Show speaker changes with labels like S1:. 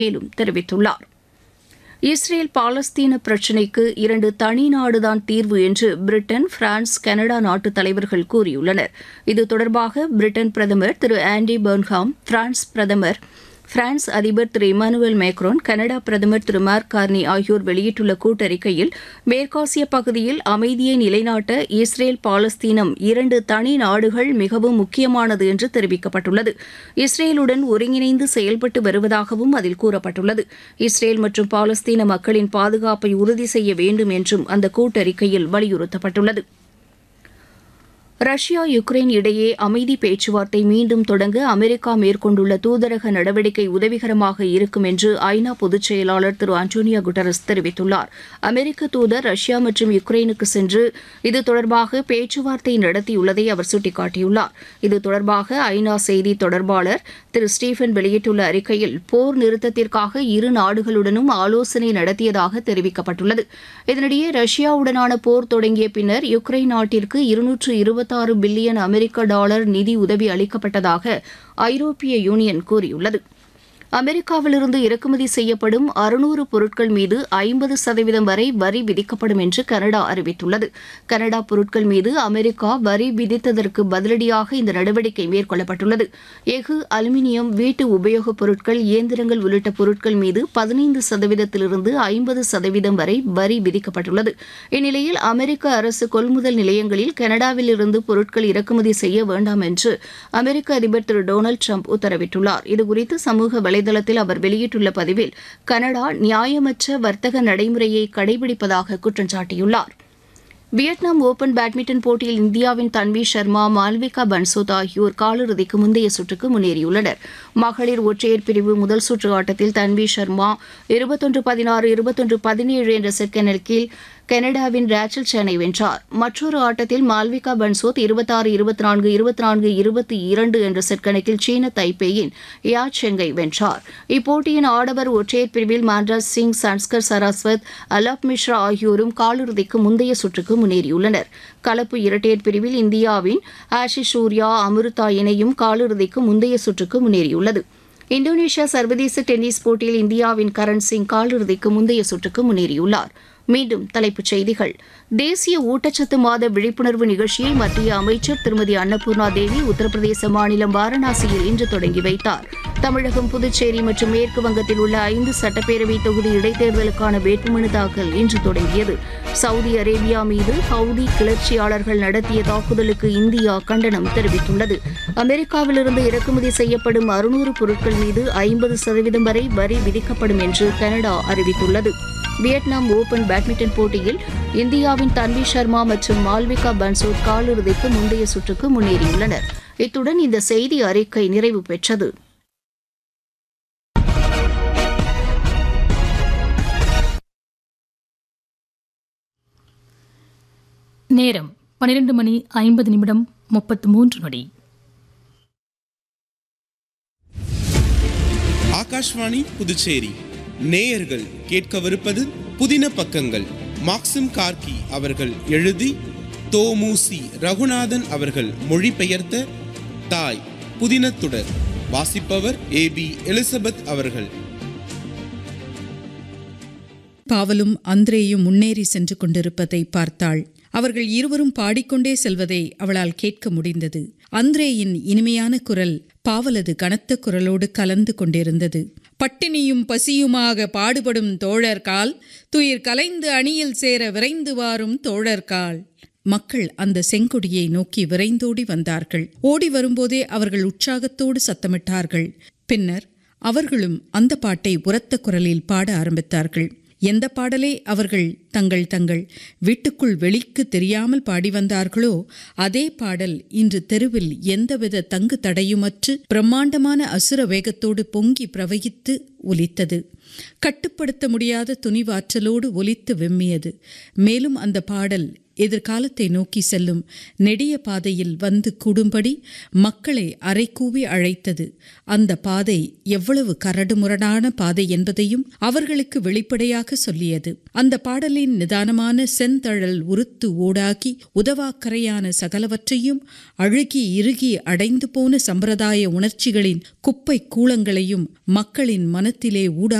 S1: மேலும் தெரிவித்துள்ளார் இஸ்ரேல் பாலஸ்தீன பிரச்சினைக்கு இரண்டு தனி நாடுதான் தீர்வு என்று பிரிட்டன் பிரான்ஸ் கனடா நாட்டு தலைவர்கள் கூறியுள்ளனர் இது தொடர்பாக பிரிட்டன் பிரதமர் திரு ஆண்டி பர்ன்ஹாம் பிரான்ஸ் பிரதமர் பிரான்ஸ் அதிபர் திரு இமானுவேல் மேக்ரோன் கனடா பிரதமர் திரு மார்க் கார்னி ஆகியோர் வெளியிட்டுள்ள கூட்டறிக்கையில் மேற்காசிய பகுதியில் அமைதியை நிலைநாட்ட இஸ்ரேல் பாலஸ்தீனம் இரண்டு தனி நாடுகள் மிகவும் முக்கியமானது என்று தெரிவிக்கப்பட்டுள்ளது இஸ்ரேலுடன் ஒருங்கிணைந்து செயல்பட்டு வருவதாகவும் அதில் கூறப்பட்டுள்ளது இஸ்ரேல் மற்றும் பாலஸ்தீன மக்களின் பாதுகாப்பை உறுதி செய்ய வேண்டும் என்றும் அந்த கூட்டறிக்கையில் வலியுறுத்தப்பட்டுள்ளது ரஷ்யா யுக்ரைன் இடையே அமைதி பேச்சுவார்த்தை மீண்டும் தொடங்க அமெரிக்கா மேற்கொண்டுள்ள தூதரக நடவடிக்கை உதவிகரமாக இருக்கும் என்று ஐநா பொதுச் செயலாளர் திரு அன்டோனியோ குட்டரஸ் தெரிவித்துள்ளார் அமெரிக்க தூதர் ரஷ்யா மற்றும் யுக்ரைனுக்கு சென்று இது தொடர்பாக பேச்சுவார்த்தை நடத்தியுள்ளதை அவர் சுட்டிக்காட்டியுள்ளார் இது தொடர்பாக ஐநா செய்தி தொடர்பாளர் திரு ஸ்டீஃபன் வெளியிட்டுள்ள அறிக்கையில் போர் நிறுத்தத்திற்காக இரு நாடுகளுடனும் ஆலோசனை நடத்தியதாக தெரிவிக்கப்பட்டுள்ளது இதனிடையே ரஷ்யாவுடனான போர் தொடங்கிய பின்னர் யுக்ரைன் நாட்டிற்கு இருநூற்று இருபத்தி இருபத்தாறு பில்லியன் அமெரிக்க டாலர் நிதி உதவி அளிக்கப்பட்டதாக ஐரோப்பிய யூனியன் கூறியுள்ளது அமெரிக்காவிலிருந்து இறக்குமதி செய்யப்படும் அறுநூறு பொருட்கள் மீது ஐம்பது சதவீதம் வரை வரி விதிக்கப்படும் என்று கனடா அறிவித்துள்ளது கனடா பொருட்கள் மீது அமெரிக்கா வரி விதித்ததற்கு பதிலடியாக இந்த நடவடிக்கை மேற்கொள்ளப்பட்டுள்ளது எஃகு அலுமினியம் வீட்டு உபயோகப் பொருட்கள் இயந்திரங்கள் உள்ளிட்ட பொருட்கள் மீது பதினைந்து சதவீதத்திலிருந்து ஐம்பது சதவீதம் வரை வரி விதிக்கப்பட்டுள்ளது இந்நிலையில் அமெரிக்க அரசு கொள்முதல் நிலையங்களில் கனடாவிலிருந்து பொருட்கள் இறக்குமதி செய்ய வேண்டாம் என்று அமெரிக்க அதிபர் திரு டொனால்டு ட்ரம்ப் உத்தரவிட்டுள்ளார் இதுகுறித்து சமூக வலைதளத்தில் அவர் வெளியிட்டுள்ள பதிவில் கனடா நியாயமற்ற வர்த்தக நடைமுறையை கடைபிடிப்பதாக குற்றம் சாட்டியுள்ளார் வியட்நாம் ஓபன் பேட்மிண்டன் போட்டியில் இந்தியாவின் தன்வி சர்மா மால்விகா பன்சோத் ஆகியோர் காலிறுதிக்கு முந்தைய சுற்றுக்கு முன்னேறியுள்ளனர் மகளிர் ஒற்றையர் பிரிவு முதல் சுற்று ஆட்டத்தில் தன்வி சர்மா இருபத்தொன்று பதினாறு இருபத்தொன்று பதினேழு என்ற செட் கணக்கில் கனடாவின் ரேச்சல் சேனை வென்றார் மற்றொரு ஆட்டத்தில் மால்விகா பன்சோத் இருபத்தாறு இருபத்தி நான்கு இருபத்தி நான்கு இருபத்தி இரண்டு என்ற செட் கணக்கில் சீன தைப்பேயின் யா செங்கை வென்றார் இப்போட்டியின் ஆடவர் ஒற்றையர் பிரிவில் மான்ராஜ் சிங் சன்ஸ்கர் சரஸ்வத் அலாப் மிஸ்ரா ஆகியோரும் காலிறுதிக்கு முந்தைய சுற்றுக்கு முன்னேறியுள்ளனர் கலப்பு இரட்டையர் பிரிவில் இந்தியாவின் ஆஷிஷ் சூர்யா அமிர்தா இணையும் காலிறுதிக்கு முந்தைய சுற்றுக்கு முன்னேறியுள்ளது இந்தோனேஷியா சர்வதேச டென்னிஸ் போட்டியில் இந்தியாவின் கரண் சிங் காலிறுதிக்கு முந்தைய சுற்றுக்கு முன்னேறியுள்ளார் மீண்டும் தலைப்புச் செய்திகள் தேசிய ஊட்டச்சத்து மாத விழிப்புணர்வு நிகழ்ச்சியை மத்திய அமைச்சர் திருமதி அன்னபூர்ணா தேவி உத்தரப்பிரதேச மாநிலம் வாரணாசியில் இன்று தொடங்கி வைத்தார் தமிழகம் புதுச்சேரி மற்றும் மேற்கு வங்கத்தில் உள்ள ஐந்து சட்டப்பேரவை தொகுதி இடைத்தேர்தலுக்கான வேட்புமனு தாக்கல் இன்று தொடங்கியது சவுதி அரேபியா மீது ஹவுதி கிளர்ச்சியாளர்கள் நடத்திய தாக்குதலுக்கு இந்தியா கண்டனம் தெரிவித்துள்ளது அமெரிக்காவிலிருந்து இறக்குமதி செய்யப்படும் அறுநூறு பொருட்கள் மீது ஐம்பது சதவீதம் வரை வரி விதிக்கப்படும் என்று கனடா அறிவித்துள்ளது வியட்நாம் ஓபன் பேட்மிண்டன் போட்டியில் இந்தியாவின் தன்வி சர்மா மற்றும் மால்விகா பன்சோத் காலிறுதிக்கு முந்தைய சுற்றுக்கு முன்னேறியுள்ளனர் இத்துடன் இந்த செய்தி அறிக்கை நிறைவு பெற்றது
S2: நேரம் பன்னிரண்டு மணி ஐம்பது நிமிடம் முப்பத்து மூன்று நொடி
S3: ஆகாஷ்வாணி புதுச்சேரி நேயர்கள் கேட்கவிருப்பது புதின பக்கங்கள் மாக்சிம் கார்கி அவர்கள் எழுதி தோமுசி ரகுநாதன் அவர்கள் மொழிபெயர்த்த தாய் புதினத்துடர் வாசிப்பவர் ஏ பி எலிசபெத் அவர்கள்
S4: பாவலும் அந்திரேயும் முன்னேறி சென்று கொண்டிருப்பதை பார்த்தாள் அவர்கள் இருவரும் பாடிக்கொண்டே செல்வதை அவளால் கேட்க முடிந்தது அந்திரேயின் இனிமையான குரல் பாவலது கனத்த குரலோடு கலந்து கொண்டிருந்தது பட்டினியும் பசியுமாக பாடுபடும் தோழர்கால் துயிர் கலைந்து அணியில் சேர விரைந்து வாரும் தோழர்கால் மக்கள் அந்த செங்கொடியை நோக்கி விரைந்தோடி வந்தார்கள் ஓடி வரும்போதே அவர்கள் உற்சாகத்தோடு சத்தமிட்டார்கள் பின்னர் அவர்களும் அந்த பாட்டை உரத்த குரலில் பாட ஆரம்பித்தார்கள் எந்த பாடலை அவர்கள் தங்கள் தங்கள் வீட்டுக்குள் வெளிக்கு தெரியாமல் பாடி வந்தார்களோ அதே பாடல் இன்று தெருவில் எந்தவித தங்கு தடையுமற்று பிரம்மாண்டமான அசுர வேகத்தோடு பொங்கி பிரவகித்து ஒலித்தது கட்டுப்படுத்த முடியாத துணிவாற்றலோடு ஒலித்து வெம்மியது மேலும் அந்த பாடல் எதிர்காலத்தை நோக்கி செல்லும் நெடிய பாதையில் வந்து கூடும்படி மக்களை அரைக்கூவி அழைத்தது அந்த பாதை எவ்வளவு கரடுமுரடான பாதை என்பதையும் அவர்களுக்கு வெளிப்படையாக சொல்லியது அந்த பாடலின் நிதானமான செந்தழல் உருத்து ஓடாகி உதவாக்கரையான சகலவற்றையும் அழுகி இறுகி அடைந்து போன சம்பிரதாய உணர்ச்சிகளின் குப்பை கூளங்களையும் மக்களின் மனத்திலே ஊடா